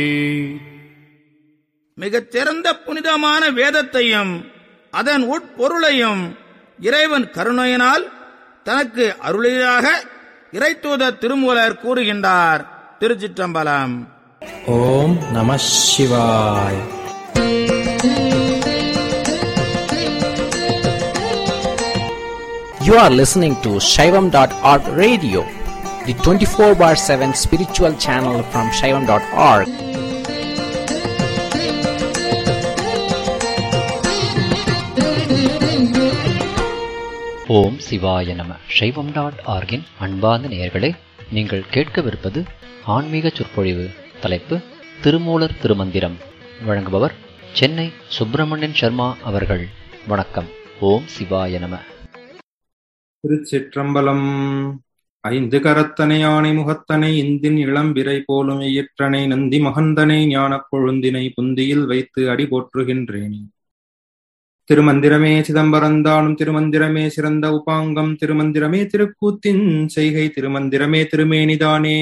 மிகச் சிறந்த புனிதமான வேதத்தையும் அதன் உட்பொருளையும் இறைவன் கருணையினால் தனக்கு அருளியாக இறைத்தூத திருமூலர் கூறுகின்றார் திருச்சிற்றம்பலம் ஓம் நம சிவாய் You are listening to Shaivam.org radio, the 24 bar 7 spiritual channel from Shaivam.org. ஓம் சிவாய நம சைவம் டாட் ஆர்கின் அன்பார்ந்த நேயர்களே நீங்கள் கேட்கவிருப்பது ஆன்மீக சொற்பொழிவு தலைப்பு திருமூலர் திருமந்திரம் வழங்குபவர் சென்னை சுப்பிரமணியன் சர்மா அவர்கள் வணக்கம் ஓம் சிவாய நம திருச்சிற்றம்பலம் ஐந்து கரத்தனை ஆணை முகத்தனை இந்தின் இளம்பிறை போலும் இயற்றனை நந்தி மகந்தனை ஞானக் கொழுந்தினை புந்தியில் வைத்து அடி போற்றுகின்றேனே திருமந்திரமே சிதம்பரந்தானும் திருமந்திரமே சிறந்த உபாங்கம் திருமந்திரமே திருக்கூத்தின் செய்கை திருமந்திரமே திருமேனிதானே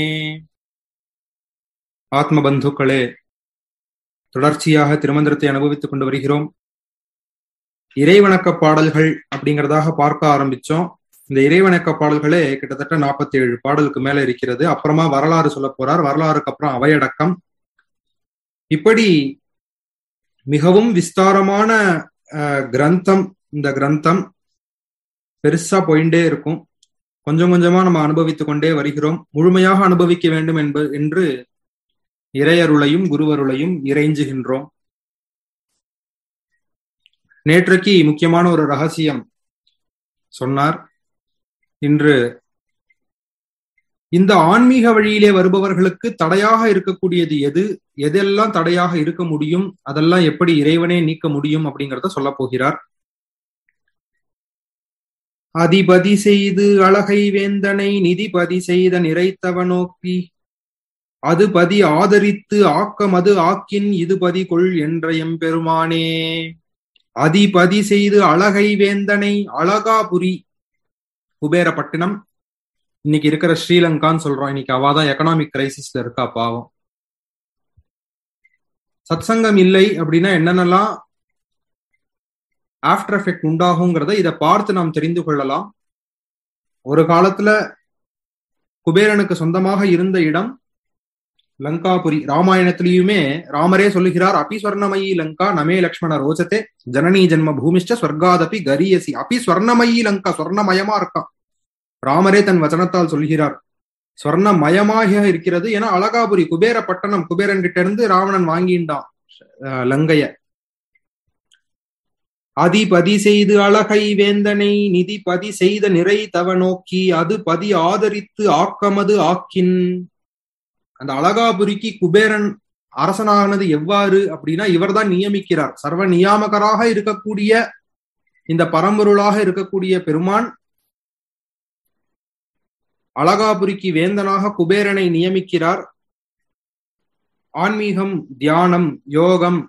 ஆத்ம பந்துக்களே தொடர்ச்சியாக திருமந்திரத்தை அனுபவித்துக் கொண்டு வருகிறோம் இறைவணக்க பாடல்கள் அப்படிங்கறதாக பார்க்க ஆரம்பிச்சோம் இந்த இறைவணக்க பாடல்களே கிட்டத்தட்ட நாற்பத்தி ஏழு பாடலுக்கு மேல இருக்கிறது அப்புறமா வரலாறு சொல்ல போறார் வரலாறுக்கு அப்புறம் அவையடக்கம் இப்படி மிகவும் விஸ்தாரமான அஹ், கிரந்தம் இந்த கிரந்தம் பெருசா போயிட்டே இருக்கும் கொஞ்சம் கொஞ்சமா நம்ம அனுபவித்துக் கொண்டே வருகிறோம் முழுமையாக அனுபவிக்க வேண்டும் என்ப என்று இறையருளையும் குருவருளையும் இறைஞ்சுகின்றோம் நேற்றைக்கு முக்கியமான ஒரு ரகசியம் சொன்னார் இன்று இந்த ஆன்மீக வழியிலே வருபவர்களுக்கு தடையாக இருக்கக்கூடியது எது எதெல்லாம் தடையாக இருக்க முடியும் அதெல்லாம் எப்படி இறைவனே நீக்க முடியும் அப்படிங்கறத சொல்ல போகிறார் அதிபதி செய்து அழகை வேந்தனை நிதிபதி செய்த நிறைத்தவ நோக்கி அது பதி ஆதரித்து ஆக்கம் அது ஆக்கின் இது பதி கொள் என்ற எம்பெருமானே அதிபதி செய்து அழகை வேந்தனை அழகாபுரி குபேரப்பட்டினம் இன்னைக்கு இருக்கிற ஸ்ரீலங்கான்னு சொல்றோம் இன்னைக்கு அவாதான் எக்கனாமிக் கிரைசிஸ்ல இருக்கா பாவம் சத்சங்கம் இல்லை அப்படின்னா என்னென்னலாம் ஆஃப்டர் எஃபெக்ட் உண்டாகுங்கிறத இதை பார்த்து நாம் தெரிந்து கொள்ளலாம் ஒரு காலத்துல குபேரனுக்கு சொந்தமாக இருந்த இடம் லங்காபுரி ராமாயணத்திலயுமே ராமரே சொல்லுகிறார் அபி ஸ்வர்ணமயி லங்கா நமே லக்ஷ்மண ரோச்சத்தே ஜனனி ஜென்ம பூமிஷ்ட ஸ்வர்காதபி கரியசி அபி ஸ்வர்ணமயி லங்கா ஸ்வர்ணமயமா இருக்கான் ராமரே தன் வச்சனத்தால் சொல்கிறார் ஸ்வர்ணமயமாக இருக்கிறது என அழகாபுரி குபேர பட்டணம் குபேரன் கிட்ட இருந்து ராவணன் வாங்கிண்டான் அஹ், லங்கைய அதிபதி செய்து அழகை வேந்தனை நிதி பதி செய்த நிறை தவ நோக்கி அது பதி ஆதரித்து ஆக்கமது ஆக்கின் அந்த அழகாபுரிக்கு குபேரன் அரசனானது எவ்வாறு அப்படின்னா இவர்தான் நியமிக்கிறார் சர்வ நியாமகராக இருக்கக்கூடிய இந்த பரம்பொருளாக இருக்கக்கூடிய பெருமான் அழகாபுரிக்கு வேந்தனாக குபேரனை நியமிக்கிறார் ஆன்மீகம் தியானம் யோகம்